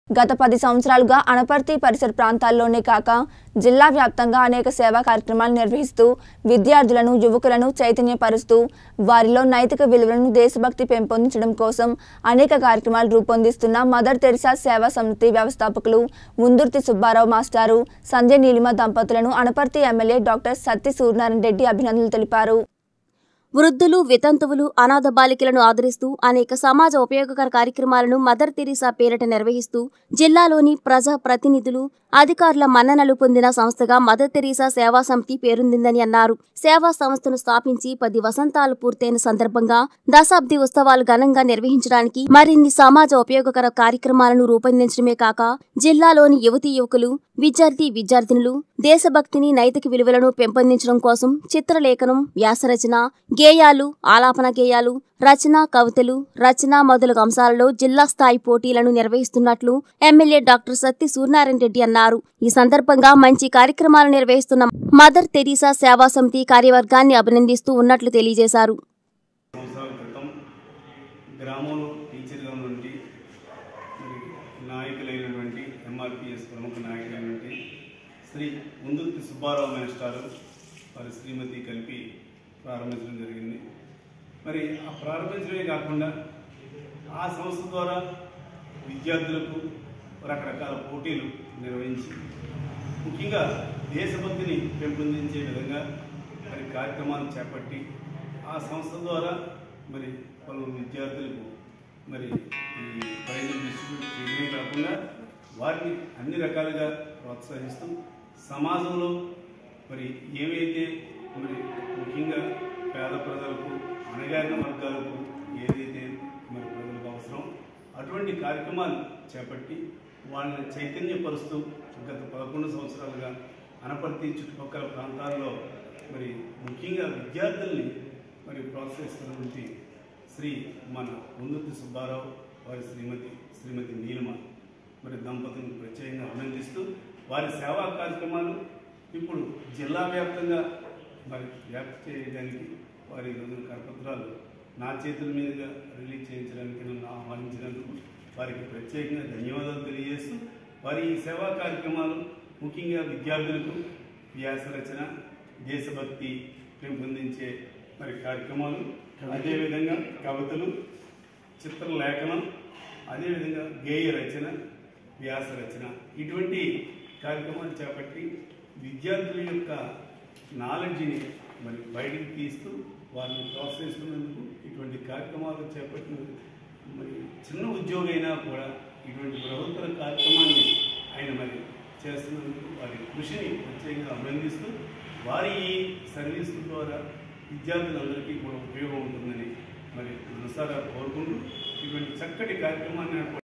గత పది సంవత్సరాలుగా అనపర్తి పరిసర ప్రాంతాల్లోనే కాక జిల్లా వ్యాప్తంగా అనేక సేవా కార్యక్రమాలు నిర్వహిస్తూ విద్యార్థులను యువకులను చైతన్యపరుస్తూ వారిలో నైతిక విలువలను దేశభక్తి పెంపొందించడం కోసం అనేక కార్యక్రమాలు రూపొందిస్తున్న మదర్ తెరిసా సేవా సమితి వ్యవస్థాపకులు ముందుర్తి సుబ్బారావు మాస్టారు సంధ్య నీలిమ దంపతులను అనపర్తి ఎమ్మెల్యే డాక్టర్ సత్తి సూర్యనారాయణ రెడ్డి అభినందనలు తెలిపారు వృద్ధులు వితంతువులు అనాథ బాలికలను ఆదరిస్తూ అనేక సమాజ ఉపయోగకర కార్యక్రమాలను మదర్ తెరీసా పేరిట నిర్వహిస్తూ జిల్లాలోని ప్రజా ప్రతినిధులు అధికారుల మన్ననలు పొందిన సంస్థగా మదర్ తెరీసా సేవా సమితి పేరొందిందని అన్నారు సేవా సంస్థను స్థాపించి పది వసంతాలు పూర్తయిన సందర్భంగా దశాబ్ది ఉత్సవాలు ఘనంగా నిర్వహించడానికి మరిన్ని సమాజ ఉపయోగకర కార్యక్రమాలను రూపొందించడమే కాక జిల్లాలోని యువతీ యువకులు విద్యార్థి విద్యార్థినులు దేశభక్తిని నైతిక విలువలను పెంపొందించడం కోసం చిత్రలేఖనం వ్యాసరచన గేయాలు ఆలాపన గేయాలు రచన కవితలు రచన మొదలగు అంశాలలో జిల్లా స్థాయి పోటీలను నిర్వహిస్తున్నట్లు ఎమ్మెల్యే డాక్టర్ సత్తి సూర్యనారాయణ రెడ్డి అన్నారు ఈ సందర్భంగా మంచి కార్యక్రమాలు నిర్వహిస్తున్న మదర్ తెరీసా సేవా సమితి కార్యవర్గాన్ని అభినందిస్తూ ఉన్నట్లు తెలియజేశారు సంవత్సరాల క్రితం గ్రామంలో టీచర్గా నుండి మరి నాయకులైనటువంటి ఎంఆర్పిఎస్ ప్రముఖ నాయకులైనటువంటి శ్రీ ముందుర్తి సుబ్బారావు మేస్టారు వారి శ్రీమతి కలిపి ప్రారంభించడం జరిగింది మరి ఆ ప్రారంభించడమే కాకుండా ఆ సంస్థ ద్వారా విద్యార్థులకు రకరకాల పోటీలు నిర్వహించి ముఖ్యంగా దేశభక్తిని పెంపొందించే విధంగా మరి కార్యక్రమాలు చేపట్టి ఆ సంస్థ ద్వారా మరి పలువురు విద్యార్థులకు మరి ఈ ప్రైజులు డిస్ట్రిబ్యూట్ చేయడమే కాకుండా వారిని అన్ని రకాలుగా ప్రోత్సహిస్తూ సమాజంలో మరి ఏవైతే మరి ముఖ్యంగా పేద ప్రజలకు అణగారిన వర్గాలకు ఏదైతే మరి ప్రజలకు అవసరం అటువంటి కార్యక్రమాలు చేపట్టి వాళ్ళని చైతన్యపరుస్తూ గత పదకొండు సంవత్సరాలుగా అనపర్తి చుట్టుపక్కల ప్రాంతాల్లో మరి ముఖ్యంగా విద్యార్థుల్ని మరి ప్రోత్సహిస్తున్నటువంటి శ్రీ మన ముందుతి సుబ్బారావు వారి శ్రీమతి శ్రీమతి నీలిమ మరి దంపతులను ప్రత్యేకంగా అభినందిస్తూ వారి సేవా కార్యక్రమాలు ఇప్పుడు జిల్లా వ్యాప్తంగా మరి వ్యాప్తి చేయడానికి వారి ఈరోజు కరపత్రాలు నా చేతుల మీదుగా రిలీజ్ చేయించడానికి నన్ను ఆహ్వానించినందుకు వారికి ప్రత్యేకంగా ధన్యవాదాలు తెలియజేస్తూ వారి ఈ సేవా కార్యక్రమాలు ముఖ్యంగా విద్యార్థులకు వ్యాస రచన దేశభక్తి పెంపొందించే మరి కార్యక్రమాలు అదేవిధంగా కవితలు చిత్రలేఖనం అదేవిధంగా గేయ రచన వ్యాస రచన ఇటువంటి కార్యక్రమాలు చేపట్టి విద్యార్థుల యొక్క నాలెడ్జిని మరి బయటికి తీస్తూ వారిని ప్రోత్సహిస్తున్నందుకు ఇటువంటి కార్యక్రమాలు చేపట్టిన మరి చిన్న ఉద్యోగి అయినా కూడా ఇటువంటి ప్రభుత్వ కార్యక్రమాన్ని ఆయన మరి చేస్తున్నందుకు వారి కృషిని ప్రత్యేకంగా అభినందిస్తూ వారి ఈ సర్వీస్ ద్వారా విద్యార్థులందరికీ కూడా ఉపయోగం ఉంటుందని మరి మనసారా కోరుకుంటూ ఇటువంటి చక్కటి కార్యక్రమాన్ని